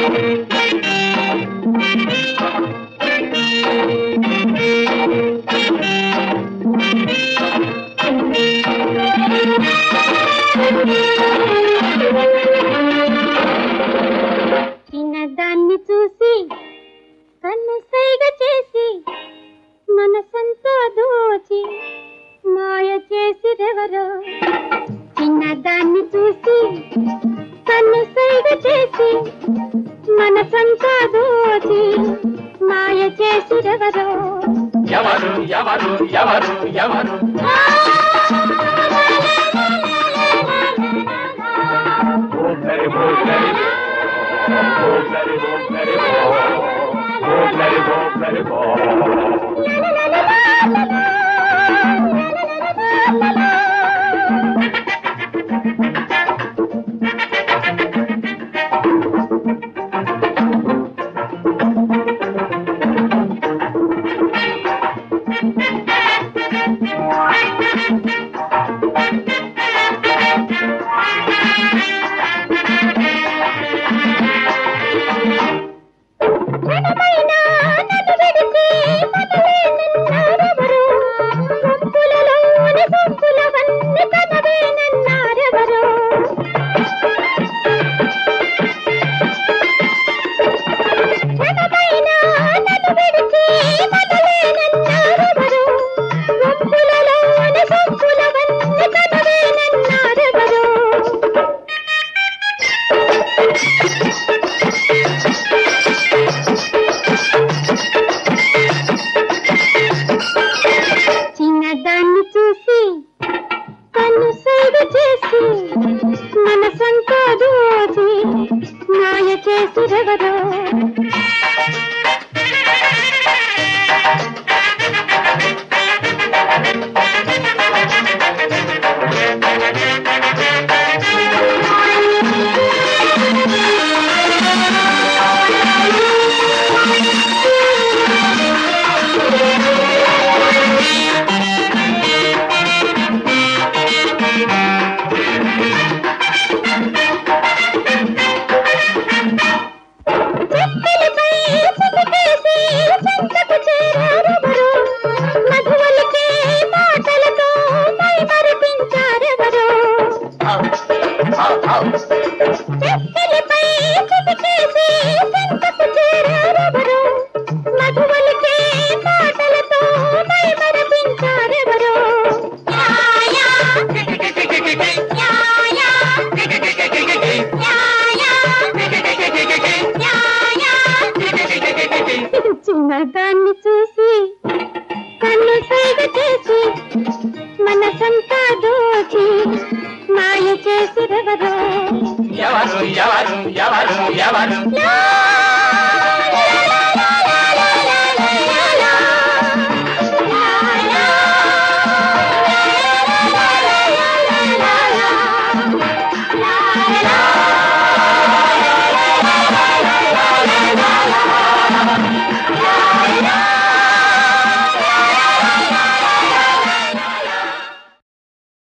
చిన్నదాన్ని చూసి కన్ను సైగ చేసి మనసంతా దోచి మాయ చేసిరెవరో చిన్నదాన్ని చూసి కన్ను సైగ చేసి మనసంతా దోచి మాయ చేసిరెవరో ఎవరు ఎవరు ఎవరు ఎవరు ఓంకరి ఓంకరి ఓంకరి ఓంకరి ఓంకరి ఓంకరి క్షణమైనా నన్ను విడిచి మనలేనన్నారెవరు? గుంపులలోని గుంపులవన్నీ తనవేనన్నారెవరు? క్షణమైనా నన్ను విడిచి మనలేనన్నారెవరు? గుంపులలోని గుంపులవన్నీ తనవేనన్నారెవరు? చిన్నదాన్ని చూసి కన్ను సైగ చేసి మనసంతా దోచి మాయ చేసిరెవరో చెక్కలపై చిటికేసి చెంతకు చేరారెవరు మధువలికే మాటలతో మై మరిపించారెవరు చెక్కలపై